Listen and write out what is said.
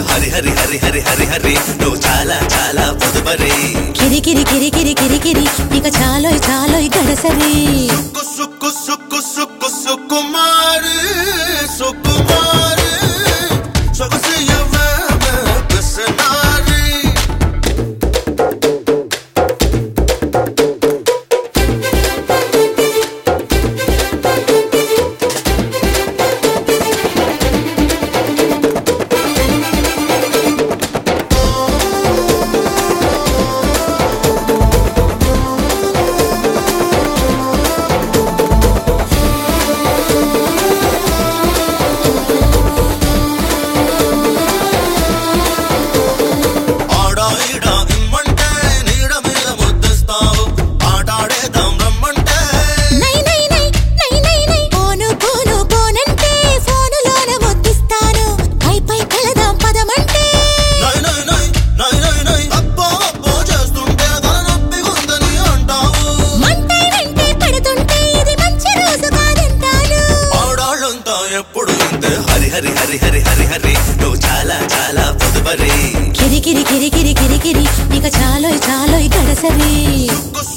హరి హరి హరి హరి హరి హరి నువ్వు చాలా చాలా పొదుపరి కిరికిరి కిరికిరి కిరికిరి ఇక చాలోయ్ చాలోయ్ గడసరి సుక్కు సుక్కు సుక్కు సుకుమారి సుకుమారి సొగసియవే పిసనారి ఆడా ఈడా ఇమ్మంటే నీడ మీద ముద్దిస్తావు ఆటాడేద్దాం రమ్మంటే నై నై నై నై నై నై పోను పోను పోనంటే ఫోనులోన ముద్దిస్తాను పై పై కలదాం పదమంటే నై నై నై నై నై నై అబ్బో అబ్బో చేస్తుంటే తల నొప్పిగుందని అంటావు మంటే వెంటే పడుతుంటే ఇది మంచి రోజు కాదంటాను ఆడాళ్ళంతా ఎప్పుడు ఇంతే హరి హరి హరి హరి హరి హరి నువ్వు చాలా చాలా పొదుపరి కిరికిరి కిరికిరి కిరికిరి ఇక చాలోయ్ చాలోయ్ గడసరి సుక్కు